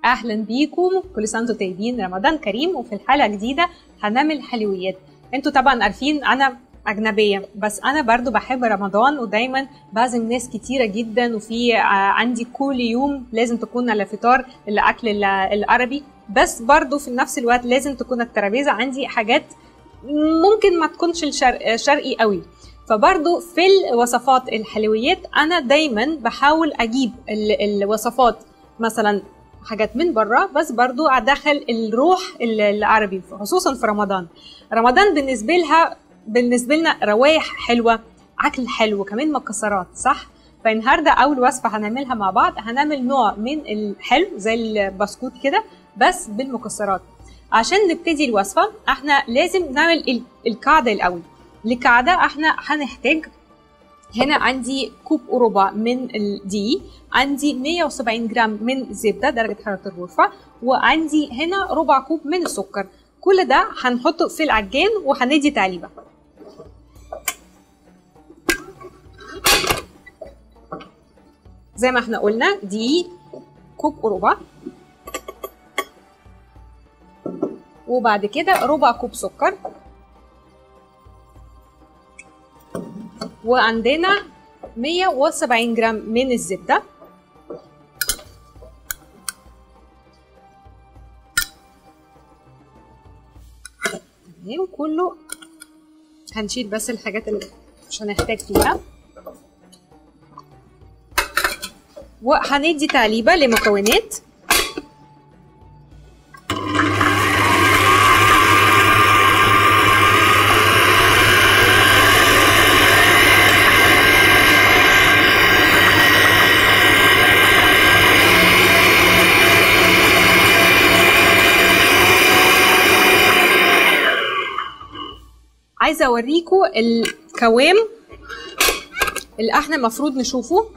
اهلا بيكم كل سنه وانتم طيبين رمضان كريم وفي الحلقه جديده هنعمل حلويات انتوا طبعا عارفين انا اجنبيه بس انا برضو بحب رمضان ودايما بعزم ناس كتيره جدا وفي آه، عندي كل يوم لازم تكون على فطار الاكل ال- العربي بس برضو في نفس الوقت لازم تكون الترابيزه عندي حاجات ممكن ما تكونش الشرق شرقي قوي فبرضو في الوصفات الحلويات انا دايما بحاول اجيب ال- الوصفات مثلا حاجات من بره بس برضو ادخل الروح ال- العربي خصوصا في رمضان رمضان بالنسبه لها بالنسبه لنا روايح حلوه اكل حلو كمان مكسرات صح فالنهارده اول وصفه هنعملها مع بعض هنعمل نوع من الحلو زي البسكوت كده بس بالمكسرات عشان نبتدي الوصفه احنا لازم نعمل ال- القاعده الاول القاعده احنا هنحتاج هنا عندي كوب وربع من الدقيق عندي 170 جرام من زبده درجه حراره الغرفه وعندي هنا ربع كوب من السكر كل ده هنحطه في العجان وهندي تعليبه زي ما احنا قلنا دقيق كوب وربع وبعد كده ربع كوب سكر وعندنا 170 جرام من الزبدة تمام كله هنشيل بس الحاجات اللي مش هنحتاج فيها وهندي تعليبة لمكونات عايزه اوريكم القوام اللي احنا المفروض نشوفه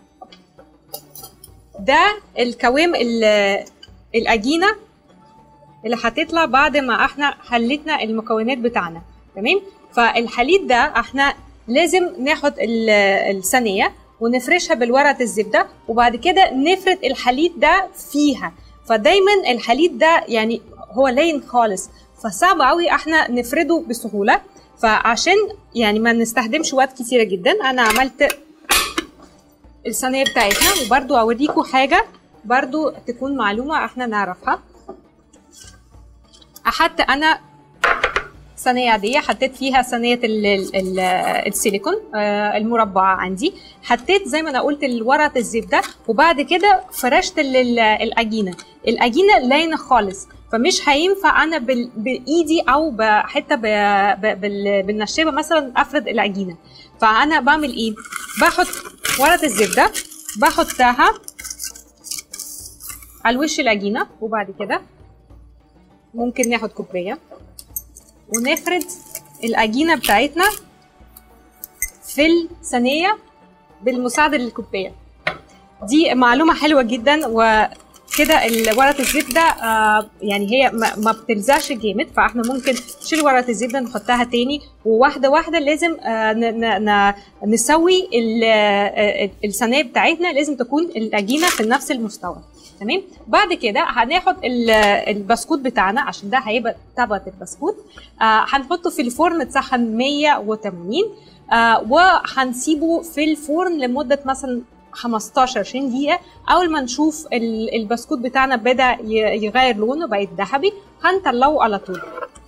ده القوام ال- العجينه اللي هتطلع بعد ما احنا حلتنا المكونات بتاعنا تمام فالحليب ده احنا لازم ناخد ال- الصينيه ونفرشها بالورقه الزبده وبعد كده نفرد الحليب ده فيها فدايما الحليب ده يعني هو لين خالص فصعب قوي احنا نفرده بسهوله فعشان يعني ما نستخدمش وقت كتيره جدا انا عملت الصينيه بتاعتنا وبرضو اوريكم حاجه برضو تكون معلومه احنا نعرفها احط انا صينيه عاديه حطيت فيها صينيه ال- ال- ال- السيليكون آه، المربعه عندي حطيت زي ما انا قلت الورقه الزبده وبعد كده فرشت ال- ال- العجينه العجينه لاينه خالص فمش هينفع انا بال- بايدي او بحته ب- ب- بال- بالنشابه مثلا افرد العجينه فانا بعمل ايه باخد ورقه الزبده بحطها على وش العجينه وبعد كده ممكن ناخد كوبايه ونفرد العجينه بتاعتنا في الصينيه بالمساعده للكوبايه دي معلومه حلوه جدا وكده ال- ورقه الزبده آه يعني هي ما, ما بتلزقش جامد فاحنا ممكن نشيل ورقه الزبده نحطها تاني وواحده واحده لازم آه ن- ن- ن- نسوي ال- آه، الصينيه بتاعتنا لازم تكون العجينه في نفس المستوى تمام بعد كده هناخد ال- البسكوت بتاعنا عشان ده هيبقى طبقه البسكوت آه هنحطه في الفرن متسخن 180 آه وهنسيبه في الفرن لمده مثلا 15 20 دقيقة أول ما نشوف ال- البسكوت بتاعنا بدأ ي- يغير لونه بقت ذهبي هنطلعه على طول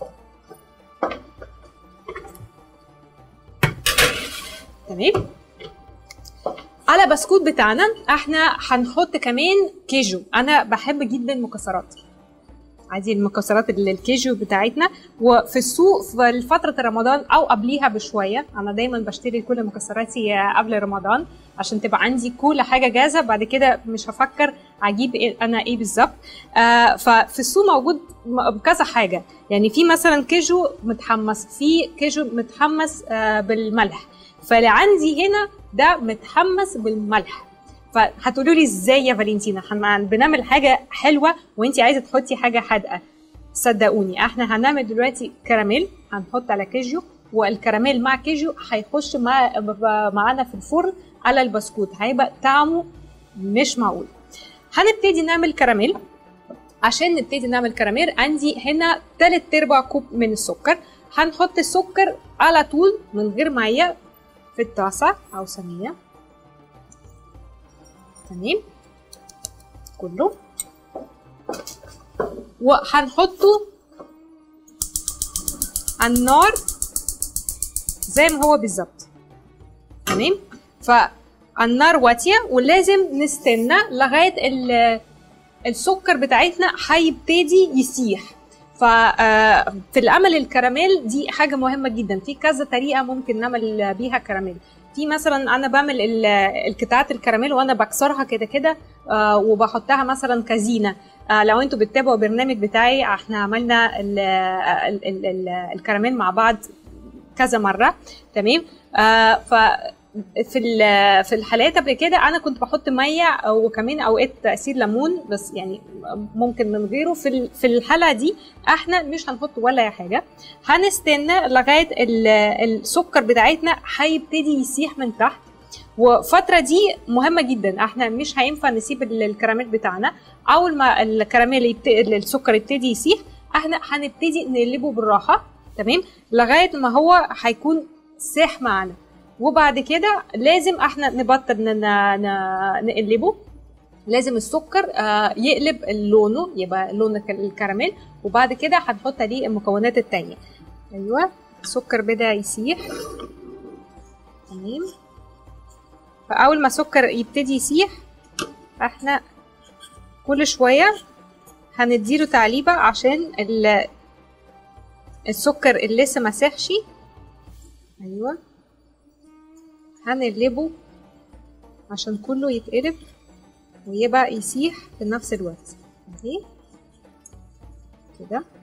تمام على بسكوت بتاعنا احنا هنحط كمان كيجو انا بحب جدا المكسرات عادي المكسرات ال- الكيجو بتاعتنا وفي السوق في فترة رمضان أو قبليها بشوية أنا دايما بشتري كل مكسراتي قبل رمضان عشان تبقى عندي كل حاجة جاهزة بعد كده مش هفكر أجيب إيه أنا إيه بالظبط آه ففي السوق موجود م- كذا حاجة يعني في مثلا كيجو متحمس في كيجو متحمس آه بالملح فاللي عندي هنا ده متحمس بالملح فهتقولوا لي ازاي يا فالنتينا هن- بنعمل حاجه حلوه وانت عايزه تحطي حاجه حادقه صدقوني احنا هنعمل دلوقتي كراميل هنحط على كيجو والكراميل مع كيجو هيخش مع معانا في الفرن على البسكوت هيبقى طعمه مش معقول هنبتدي نعمل كراميل عشان نبتدي نعمل كراميل عندي هنا تلات ارباع كوب من السكر هنحط السكر على طول من غير ميه في الطاسه او صينيه تمام كله وهنحطه على النار زي ما هو بالظبط تمام فالنار واطيه ولازم نستنى لغايه ال- السكر بتاعتنا هيبتدي يسيح ففي العمل الكراميل دي حاجه مهمه جدا في كذا طريقه ممكن نعمل بيها كراميل في مثلا انا بعمل ال- القطعات الكراميل وانا بكسرها كده كده آه، وبحطها مثلا كزينه آه، لو انتوا بتتابعوا البرنامج بتاعي احنا عملنا ال ال ال ال الكراميل مع بعض كذا مره تمام آه ف في ال- في الحالات قبل كده انا كنت بحط ميه وكمان اوقات عصير ليمون بس يعني ممكن من غيره في ال- في الحاله دي احنا مش هنحط ولا أي حاجه هنستنى لغايه ال- السكر بتاعتنا هيبتدي يسيح من تحت والفتره دي مهمه جدا احنا مش هينفع نسيب ال- الكراميل بتاعنا اول ما الكراميل يبت... السكر يبتدي يسيح احنا هنبتدي نقلبه بالراحه تمام لغايه ما هو هيكون ساح معانا وبعد كده لازم احنا نبطل ن- ن- ن- نقلبه لازم السكر آه، يقلب لونه يبقى لون الك- الكراميل وبعد كده هنحط عليه المكونات التانية ايوه السكر بدا يسيح تمام فاول ما السكر يبتدي يسيح احنا كل شويه هنديله تعليبه عشان ال- السكر اللي لسه ما ساحش ايوه هنقلبه عشان كله يتقلب ويبقى يسيح في نفس الوقت اهي كده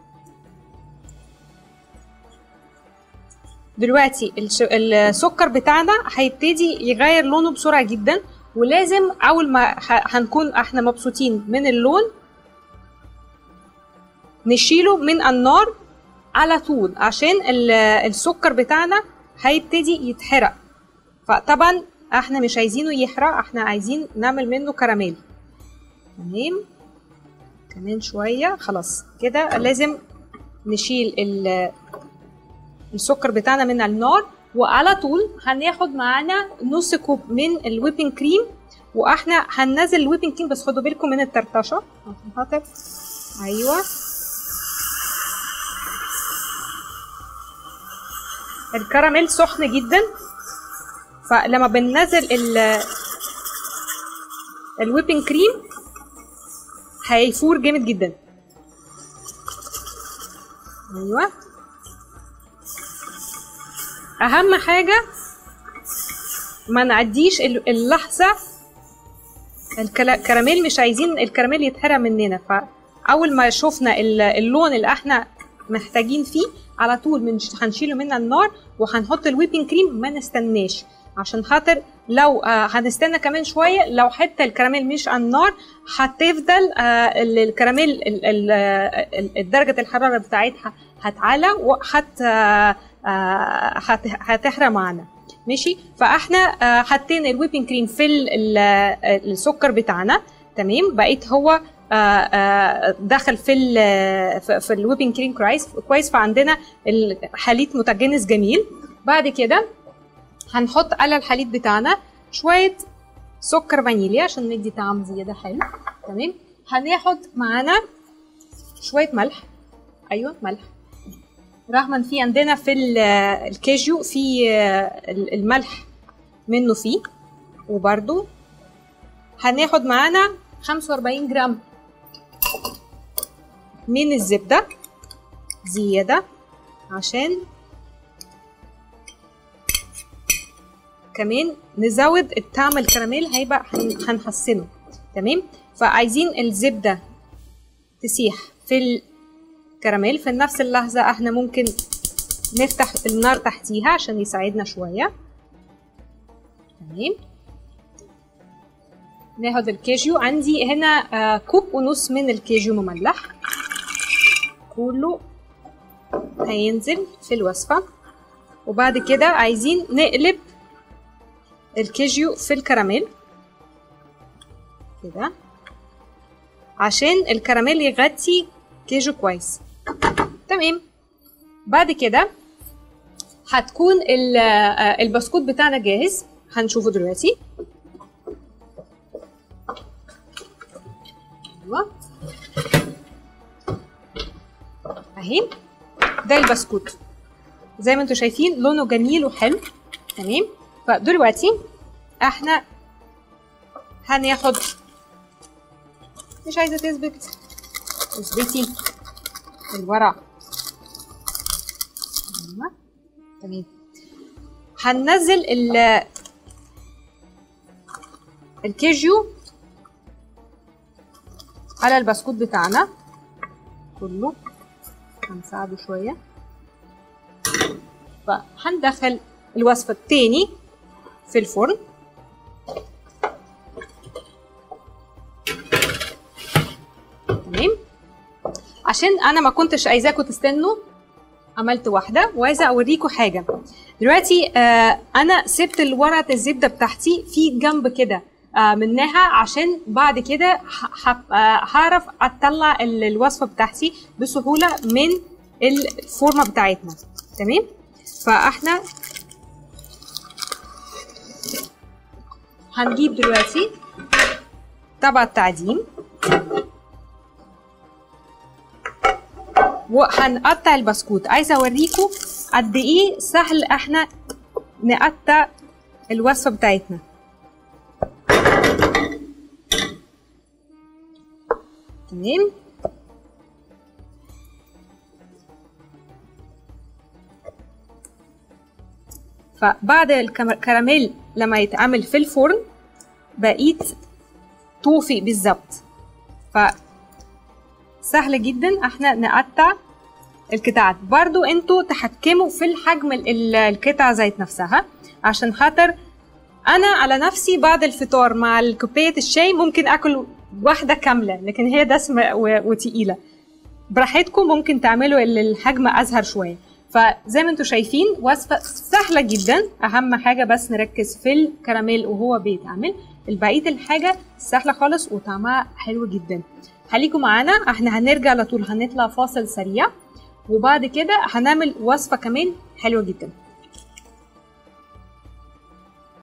دلوقتي الش- السكر بتاعنا هيبتدي يغير لونه بسرعة جدا ولازم أول ما ه- هنكون احنا مبسوطين من اللون نشيله من النار على طول عشان ال- السكر بتاعنا هيبتدي يتحرق فطبعا احنا مش عايزينه يحرق احنا عايزين نعمل منه كراميل تمام كمان شوية خلاص كده لازم نشيل ال- السكر بتاعنا من النار وعلى طول هناخد معانا نص كوب من الويبنج كريم واحنا هننزل الويبنج كريم بس خدوا بالكم من الطرطشه عشان خاطر ايوه الكراميل سخن جدا فلما بننزل ال الويبنج كريم هيفور جامد جدا ايوه اهم حاجه ما نعديش ال- اللحظه الكلا- الكراميل مش عايزين الكراميل يتحرق مننا فاول ما شفنا ال- اللون اللي احنا محتاجين فيه على طول من هنشيله من النار وهنحط الويبنج كريم ما نستناش عشان خاطر لو آه هنستنى كمان شويه لو حتى الكراميل مش على النار هتفضل آه ال- الكراميل ال- ال- ال- ال- درجه الحراره بتاعتها هتعلى وهت آه آه هت- هتحرق معانا ماشي فاحنا آه حطينا الويبنج كريم في ال- ال- السكر بتاعنا تمام بقيت هو آه، آه، دخل في ال في- في الويبنج كريم كويس كويس فعندنا الحليب متجانس جميل بعد كده هنحط على الحليب بتاعنا شويه سكر فانيليا عشان ندي طعم زياده حلو تمام هناخد معانا شويه ملح ايوه ملح رغم ان في عندنا في ال- الكاجيو في آه، الملح منه فيه وبرده هناخد معانا 45 جرام من الزبدة زيادة عشان كمان نزود الطعم الكراميل هيبقى هن- هنحسنه تمام فعايزين الزبدة تسيح في الكراميل في نفس اللحظة احنا ممكن نفتح النار تحتيها عشان يساعدنا شوية تمام ناخد الكاجيو عندي هنا آه، كوب ونص من الكاجيو مملح كله هينزل في الوصفة وبعد كده عايزين نقلب الكاجيو في الكراميل كده عشان الكراميل يغطي كيجو كويس تمام بعد كده هتكون ال- آه، البسكوت بتاعنا جاهز هنشوفه دلوقتي ايوه اهي ده البسكوت زي ما انتم شايفين لونه جميل وحلو تمام فدلوقتي احنا هناخد مش عايزه تثبت اثبتي الورق ايوه تمام هننزل ال الكيجيو على البسكوت بتاعنا كله هنساعده شويه فهندخل الوصفه التاني في الفرن تمام عشان انا ما كنتش عايزاكم تستنوا عملت واحده وعايزه اوريكم حاجه دلوقتي آه انا سبت الورقه الزبده بتاعتي في جنب كده آه منها عشان بعد كده ه- ه- آه، هعرف اطلع ال- الوصفه بتاعتي بسهوله من الفورمه بتاعتنا تمام فاحنا هنجيب دلوقتي طبق التعدين وهنقطع البسكوت عايزه اوريكم قد ايه سهل احنا نقطع الوصفه بتاعتنا تمام فبعد الكراميل لما يتعمل في الفرن بقيت توفي بالظبط ف سهل جدا احنا نقطع القطع برضو انتوا تحكموا في الحجم ال- ال- القطع ذات نفسها عشان خاطر انا على نفسي بعد الفطار مع كوبايه الشاي ممكن اكل واحده كامله لكن هي دسمه و- وتقيله براحتكم ممكن تعملوا ال- الحجم ازهر شويه فزي ما انتم شايفين وصفه سهله جدا اهم حاجه بس نركز في الكراميل وهو بيتعمل البقيه الحاجه سهله خالص وطعمها حلو جدا خليكم معانا احنا هنرجع على طول هنطلع فاصل سريع وبعد كده هنعمل وصفه كمان حلوه جدا